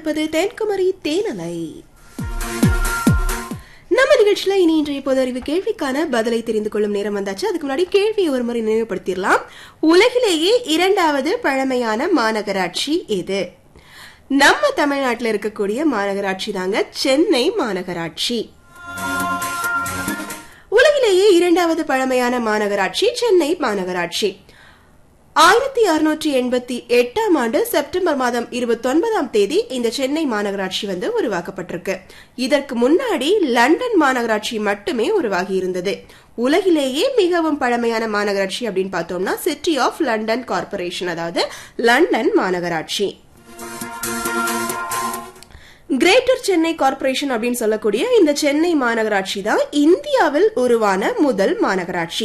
கேட்டுக்கொண்டிருப்பது தென்குமரி தேனலை நம்ம நிகழ்ச்சியில இனி இன்றைய பொது அறிவு கேள்விக்கான பதிலை தெரிந்து கொள்ளும் நேரம் வந்தாச்சு அதுக்கு முன்னாடி கேள்வியை ஒரு முறை நினைவுபடுத்திடலாம் உலகிலேயே இரண்டாவது பழமையான மாநகராட்சி எது நம்ம தமிழ்நாட்டில் இருக்கக்கூடிய மாநகராட்சி தாங்க சென்னை மாநகராட்சி உலகிலேயே இரண்டாவது பழமையான மாநகராட்சி சென்னை மாநகராட்சி ஆயிரத்தி அறுநூற்றி எண்பத்தி எட்டாம் ஆண்டு செப்டம்பர் மாதம் இருபத்தி ஒன்பதாம் தேதி இந்த சென்னை மாநகராட்சி வந்து உருவாக்கப்பட்டிருக்கு இதற்கு முன்னாடி லண்டன் மாநகராட்சி மட்டுமே உருவாகி இருந்தது உலகிலேயே மிகவும் பழமையான மாநகராட்சி அப்படின்னு பார்த்தோம்னா சிட்டி ஆஃப் லண்டன் கார்பரேஷன் அதாவது லண்டன் மாநகராட்சி கிரேட்டர் சென்னை கார்பரேஷன் அப்படின்னு சொல்லக்கூடிய இந்த சென்னை மாநகராட்சி தான் இந்தியாவில் உருவான முதல் மாநகராட்சி